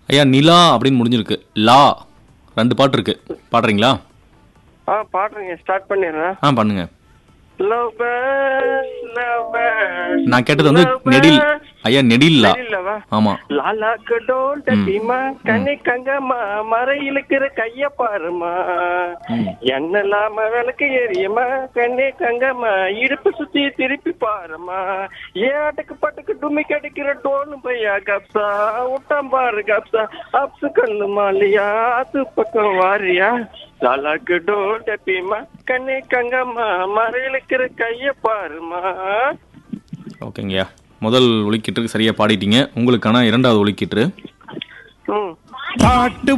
ஐயா நிலா அப்படின்னு முடிஞ்சிருக்கு லா ரெண்டு பாட்டு இருக்கு பாடுறீங்களா ஆ பாடுறேங்க ஸ்டார்ட் பண்ணிடுறேன் ஆ பண்ணுங்க லவ் பேர்ஸ் லவ் பேர்ஸ் நான் கேட்டது வந்து நெடில் ஐயா நெடில்லா இல்லவா ஆமா லாலாக்கு டோல் டட்டிமா கண்ணி கங்கம்மா மறை இழுக்கிற கைய பாருமா எண்ணலாம விளக்கு எரியுமா கண்ணே கங்கம்மா இடுப்பு சுத்தி திருப்பி பாருமா ஏட்டுக்கு பட்டுக்கு டும்மி கடிக்கிற டோலும் பையா கப்சா விட்டாம் பாரு கப்சா அப்சு கண்ணு மாலியா அது பக்கம் வாரியா லாலாக்கு டோல் டப்பிமா கண்ணே கங்கம்மா மறை இழுக்கிற கைய பாருமா ஓகேங்கய்யா முதல் ஒலிக்கீட்டுக்கு சரியா பாடிட்டீங்க உங்களுக்கான இரண்டாவது ஒலிக்கீட்டு ம் பாட்டு